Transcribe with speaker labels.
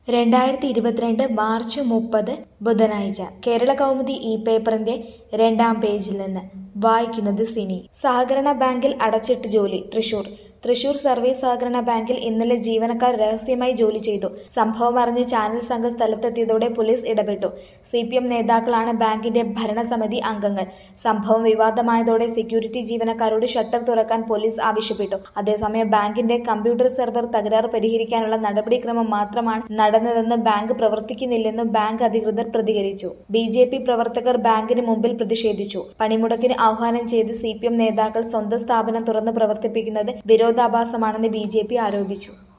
Speaker 1: രണ്ടായിരത്തി ഇരുപത്തിരണ്ട് മാർച്ച് മുപ്പത് ബുധനാഴ്ച കേരള കൗമുദി ഈ പേപ്പറിന്റെ രണ്ടാം പേജിൽ നിന്ന് വായിക്കുന്നത് സിനി സഹകരണ ബാങ്കിൽ അടച്ചിട്ട് ജോലി തൃശൂർ തൃശൂർ സർവീസ് സഹകരണ ബാങ്കിൽ ഇന്നലെ ജീവനക്കാർ രഹസ്യമായി ജോലി ചെയ്തു സംഭവം അറിഞ്ഞ് ചാനൽ സംഘം സ്ഥലത്തെത്തിയതോടെ പോലീസ് ഇടപെട്ടു സി പി എം നേതാക്കളാണ് ബാങ്കിന്റെ ഭരണസമിതി അംഗങ്ങൾ സംഭവം വിവാദമായതോടെ സെക്യൂരിറ്റി ജീവനക്കാരോട് ഷട്ടർ തുറക്കാൻ പോലീസ് ആവശ്യപ്പെട്ടു അതേസമയം ബാങ്കിന്റെ കമ്പ്യൂട്ടർ സെർവർ തകരാറ് പരിഹരിക്കാനുള്ള നടപടിക്രമം മാത്രമാണ് നടന്നതെന്ന് ബാങ്ക് പ്രവർത്തിക്കുന്നില്ലെന്നും ബാങ്ക് അധികൃതർ പ്രതികരിച്ചു ബി ജെ പി പ്രവർത്തകർ ബാങ്കിന് മുമ്പിൽ പ്രതിഷേധിച്ചു പണിമുടക്കിന് ആഹ്വാനം ചെയ്ത് സി പി എം നേതാക്കൾ സ്വന്തം സ്ഥാപനം തുറന്ന് പ്രവർത്തിപ്പിക്കുന്നത് വിരോധാഭാസമാണെന്ന് ബി ജെ പി ആരോപിച്ചു